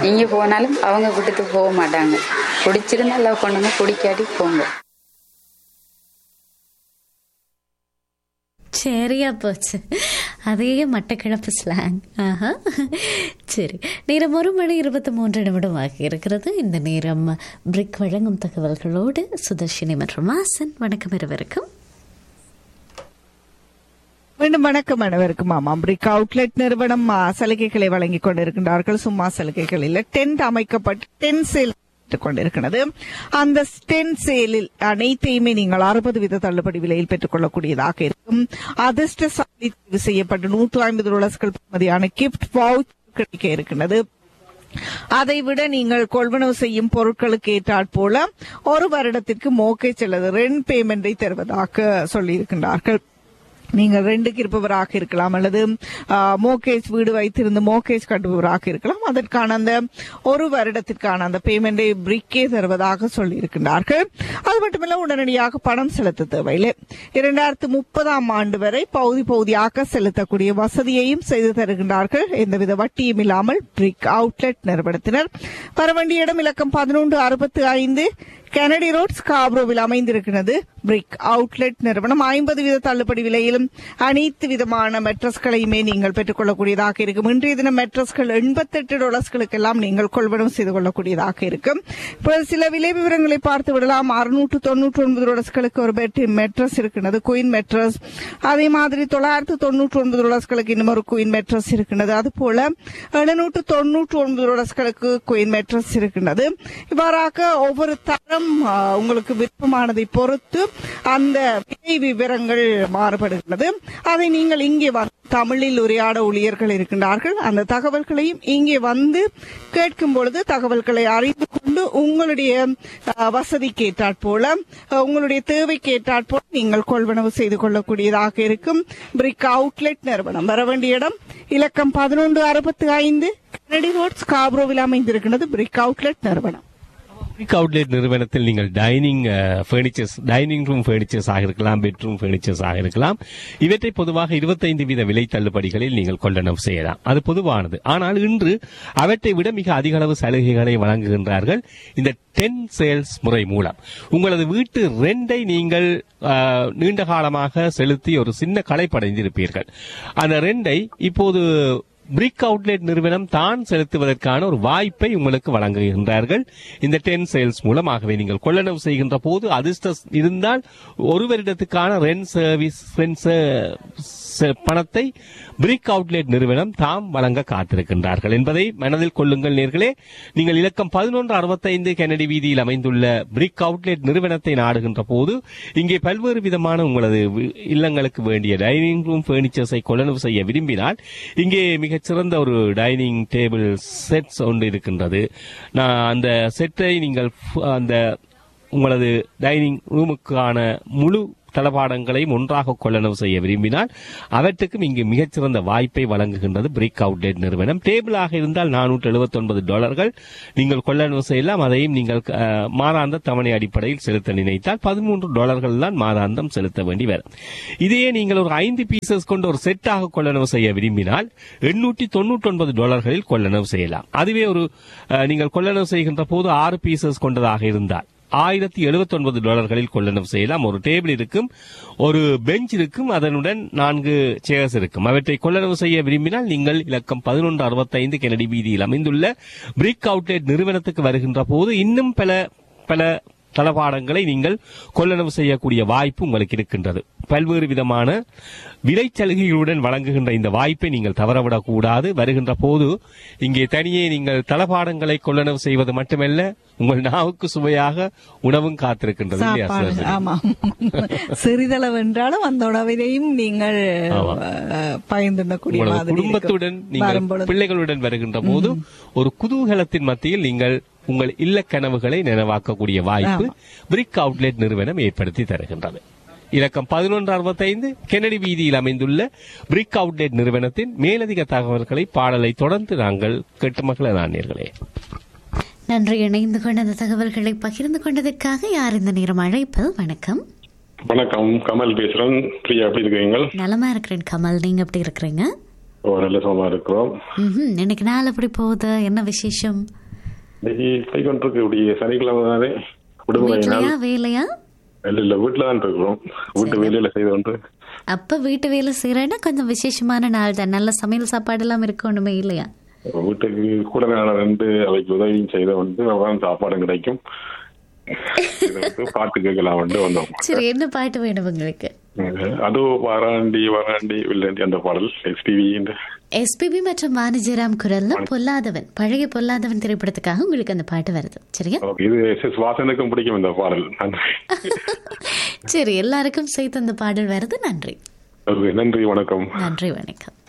இங்கே போனாலும் அவங்க விட்டுட்டு போக மாட்டாங்க பிடிச்சிருந்தா லவ் பண்ணுங்க பிடிக்காட்டி போங்க சரியா போச்சு அதே மட்டக்கிழப்பு ஸ்லாங் ஆஹா சரி நேரம் ஒரு மணி இருபத்தி மூன்று நிமிடம் ஆகி இருக்கிறது இந்த நேரம் பிரிக் வழங்கும் தகவல்களோடு சுதர்ஷினி மற்றும் வாசன் வணக்கம் இருவருக்கும் மீண்டும் வணக்கம் அனைவருக்கும் ஆமாம் பிரிக் அவுட்லெட் நிறுவனம் ஆ, சலுகைகளை வழங்கிக் கொண்டிருக்கின்றார்கள் சும்மா சலுகைகள் இல்ல டென்ட் அமைக்கப்பட்டு டென் சேல் கொண்டிருக்கிறது அந்த டென் சேலில் அனைத்தையுமே நீங்கள் அறுபது வீத தள்ளுபடி விலையில் பெற்றுக் கொள்ளக்கூடியதாக இருக்கும் அதிர்ஷ்டசாலி தெரிவு செய்யப்பட்டு நூற்று ஐம்பது டாலர்ஸ்கள் மதியான கிஃப்ட் வவுச் கிடைக்க இருக்கிறது அதை விட நீங்கள் கொள்வனவு செய்யும் பொருட்களுக்கு ஏற்றாற் போல ஒரு வருடத்திற்கு மோக்கேஜ் அல்லது ரெண்ட் பேமெண்டை தருவதாக சொல்லியிருக்கின்றார்கள் நீங்கள் ரெண்டுக்கு இருப்பவராக இருக்கலாம் அல்லது மோகேஜ் வீடு வைத்திருந்து மோகேஜ் கட்டுபவராக இருக்கலாம் அதற்கான அந்த ஒரு வருடத்திற்கான அந்த பேமெண்டை பிரிக்கே தருவதாக சொல்லியிருக்கின்றார்கள் அது மட்டுமல்ல உடனடியாக பணம் செலுத்த தேவையில்லை இரண்டாயிரத்து முப்பதாம் ஆண்டு வரை பகுதி பகுதியாக செலுத்தக்கூடிய வசதியையும் செய்து தருகின்றார்கள் எந்தவித வட்டியும் இல்லாமல் பிரிக் அவுட்லெட் நிறுவனத்தினர் வர வேண்டிய இடம் இலக்கம் பதினொன்று அறுபத்தி ஐந்து கெனடி ரோட் ஸ்காப்ரோவில் அமைந்திருக்கிறது பிரிக் அவுட்லெட் நிறுவனம் ஐம்பது வீத தள்ளுபடி விலையிலும் அனைத்து விதமான மெட்ரஸ்களையுமே நீங்கள் பெற்றுக்கொள்ளக்கூடியதாக இருக்கும் இன்றைய தினம் மெட்ரஸ்கள் எண்பத்தெட்டு டாலர்ஸ்களுக்கெல்லாம் நீங்கள் கொள்வனம் செய்து கொள்ளக்கூடியதாக இருக்கும் இப்போ சில விலை விவரங்களை பார்த்து விடலாம் அறுநூற்று தொண்ணூற்றி ஒன்பது டாலர்ஸ்களுக்கு ஒரு பெட் மெட்ரஸ் இருக்கிறது குயின் மெட்ரஸ் அதே மாதிரி தொள்ளாயிரத்து தொண்ணூற்றி ஒன்பது டாலர்ஸ்களுக்கு இன்னும் ஒரு குயின் மெட்ரஸ் இருக்கிறது அது போல எழுநூற்று தொண்ணூற்றி ஒன்பது டாலர்ஸ்களுக்கு குயின் மெட்ரஸ் இருக்கின்றது இவ்வாறாக ஒவ்வொரு தரம் ஆ, உங்களுக்கு விருப்பமானதை பொறுத்து அந்த விலை விவரங்கள் மாறுபடுகிறது அதை நீங்கள் இங்கே வந்து தமிழில் உரையாட ஊழியர்கள் இருக்கின்றார்கள் அந்த தகவல்களையும் இங்கே வந்து கேட்கும் பொழுது தகவல்களை அறிந்து கொண்டு உங்களுடைய ஆ, வசதிக்கு ஏற்றாற் போல ஆ, உங்களுடைய தேவைக்கு ஏற்றாற் போல நீங்கள் கொள்வனவு செய்து கொள்ளக்கூடியதாக இருக்கும் பிரிக் அவுட்லெட் நிறுவனம் வர வேண்டிய இடம் இலக்கம் பதினொன்று அறுபத்தி ஐந்து கெனடி ரோட் ஸ்காப்ரோவில் அமைந்திருக்கிறது பிரிக் அவுட்லெட் நிறுவனம் பிக் அவுட்லெட் நிறுவனத்தில் நீங்கள் dining furnitures dining room furnitures ஆக இருக்கலாம் பெட்ரூம் ஃபர்னிச்சர்ஸ் ஆக இருக்கலாம் இவற்றை பொதுவாக 25 வீத விலை தள்ளுபடிகளில் நீங்கள் கொள்ளனம் செய்யலாம் அது பொதுவானது ஆனால் இன்று அவற்றை விட மிக அதிக அளவு சலுகைகளை வழங்குகின்றார்கள் இந்த டென் சேல்ஸ் முறை மூலம் உங்களது வீட்டு ரெண்டை நீங்கள் அஹ், நீண்ட காலமாக செலுத்தி ஒரு சின்ன களைப்படைந்திருப்பீர்கள் அந்த ரெண்டை இப்போது பிரிக் அவுட்லெட் நிறுவனம் தான் செலுத்துவதற்கான ஒரு வாய்ப்பை உங்களுக்கு வழங்குகின்றார்கள் இந்த டென் சேல்ஸ் மூலமாகவே நீங்கள் கொள்ளளவு செய்கின்ற போது அதிர்ஷ்டம் இருந்தால் ஒரு வருடத்துக்கான ரெண்ட் சர்வீஸ் ரெண்ட் பணத்தை பிரிக் அவுட்லெட் நிறுவனம் தாம் வழங்க காத்திருக்கின்றார்கள் என்பதை மனதில் கொள்ளுங்கள் நேர்களே நீங்கள் இலக்கம் பதினொன்று அறுபத்தைந்து கெனடி வீதியில் அமைந்துள்ள பிரிக் அவுட்லெட் நிறுவனத்தை நாடுகின்ற போது இங்கே பல்வேறு விதமான உங்களது வி- இல்லங்களுக்கு வேண்டிய டைனிங் ரூம் பர்னிச்சர்ஸை கொள்ளளவு செய்ய விரும்பினால் இங்கே மிகச்சிறந்த ஒரு டைனிங் டேபிள் செட்ஸ் ஒன்று இருக்கின்றது நான் அந்த செட்டை நீங்கள் ஃபு- அந்த உங்களது டைனிங் ரூமுக்கான முழு தளபாடங்களையும் ஒன்றாக கொள்ளளவு செய்ய விரும்பினால் அவற்றுக்கும் இங்கு மிகச்சிறந்த வாய்ப்பை வழங்குகின்றது பிரிக் அவுட்லெட் நிறுவனம் டேபிளாக இருந்தால் நானூற்று எழுபத்தி ஒன்பது டாலர்கள் நீங்கள் கொள்ளளவு செய்யலாம் அதையும் நீங்கள் அஹ், மாதாந்த தவணை அடிப்படையில் செலுத்த நினைத்தால் பதிமூன்று டாலர்கள் தான் மாதாந்தம் செலுத்த வேண்டி வரும் இதையே நீங்கள் ஒரு ஐந்து பீசஸ் கொண்ட ஒரு செட்டாக கொள்ளளவு செய்ய விரும்பினால் எண்ணூற்றி தொண்ணூற்றி ஒன்பது டாலர்களில் கொள்ளளவு செய்யலாம் அதுவே ஒரு அஹ், நீங்கள் கொள்ளளவு செய்கின்ற போது ஆறு பீசஸ் கொண்டதாக இருந்தால் ஆயிரத்தி எழுபத்தி ஒன்பது டாலர்களில் கொள்ளளவு செய்யலாம் ஒரு டேபிள் இருக்கும் ஒரு பெஞ்ச் இருக்கும் அதனுடன் நான்கு சேர்ஸ் இருக்கும் அவற்றை கொள்ளளவு செய்ய விரும்பினால் நீங்கள் இலக்கம் பதினொன்று அறுபத்தைந்து கெனடி வீதியில் அமைந்துள்ள பிரிக் அவுட்லெட் நிறுவனத்துக்கு வருகின்ற போது இன்னும் பல பல தளபாடங்களை நீங்கள் கொள்ளளவு செய்யக்கூடிய வாய்ப்பு உங்களுக்கு இருக்கின்றது பல்வேறு விதமான விலை சலுகைகளுடன் வழங்குகின்ற இந்த வாய்ப்பை நீங்கள் தவறவிடக் கூடாது வருகின்ற போது இங்கே தனியே நீங்கள் தளபாடங்களை கொள்ளளவு செய்வது மட்டுமல்ல உங்கள் நாவுக்கு சுவையாக உணவும் காத்திருக்கின்றது இல்லையா சாப்பாடு சரோஜினி? ஆமா சிறிதளவு என்றாலும் அந்த உணவினையும் நீங்கள் ஆமா. அஹ், பகிர்ந்துண்ணக்கூடிய உங்களது மாதிரி குடும்பத்துடன் இருக்கும். நீங்கள் வரும்பொழுது பிள்ளைகளுடன் வருகின்ற போது ஒரு குதூகலத்தின் மத்தியில் நீங்கள் உங்கள் இல்ல கனவுகளை நினைவாக்கக்கூடிய வாய்ப்பு பிரிக் அவுட்லெட் நிறுவனம் ஏற்படுத்தி தருகின்றது இலக்கம் பதினொன்று அறுபத்தைந்து கெனடி வீதியில் அமைந்துள்ள பிரிக் அவுட்லெட் நிறுவனத்தின் மேலதிக தகவல்களை பாடலை தொடர்ந்து நாங்கள் கேட்டு மகள நாணியர்களே நன்றி இணைந்து கொண்ட அந்த தகவல்களை பகிர்ந்து கொண்டதற்காக யார் இந்த நேரம் அழைப்பு வணக்கம் வணக்கம் கமல் பேசுறேன் பிரியா எப்படி இருக்கீங்க நலமா இருக்கிறேன் கமல் நீங்க எப்படி இருக்கிறீங்க ஓ, நல்ல சுகமா இருக்கிறோம் ம்ஹும். இன்னைக்கு நாள் எப்படி போகுது என்ன விசேஷம் இன்னைக்கு போய் கொண்டிருக்கு இப்படி சனிக்கிழமை தானே விடுமுறை நாள் வீட்லயா வேலையா இல்ல இல்ல வீட்டுல தான் இருக்கிறோம் வீட்டு வேலையில செய்து கொண்டு அப்ப வீட்டு வேலை செய்யறேன்னா கொஞ்சம் விசேஷமான நாள் தான் நல்ல சமையல் சாப்பாடு எல்லாம் இருக்கணுமே இல்லையா வீட்டுக்கு கூட நான் ரெண்டு அவைக்கு உதவியும் செய்த வந்து அதான் சாப்பாடும் கிடைக்கும் இது வந்து பாட்டு கேட்கலாம் வந்து வந்தோம் சரி என்ன பாட்டு வேணும் உங்களுக்கு அதோ வராண்டி வராண்டி வில்லாண்டி அந்த பாடல் எஸ்டிவி எஸ்பிபி மற்றும் வாணிஜராம் குரல்ல பொல்லாதவன் பழைய பொல்லாதவன் திரைப்படத்துக்காக உங்களுக்கு அந்த பாட்டு வருது சரியா இது எஸ் எஸ் வாசனுக்கும் பிடிக்கும் இந்த பாடல் நன்றி சரி எல்லாருக்கும் சேர்த்து அந்த பாடல் வருது நன்றி Okay, நன்றி வணக்கம் நன்றி வணக்கம்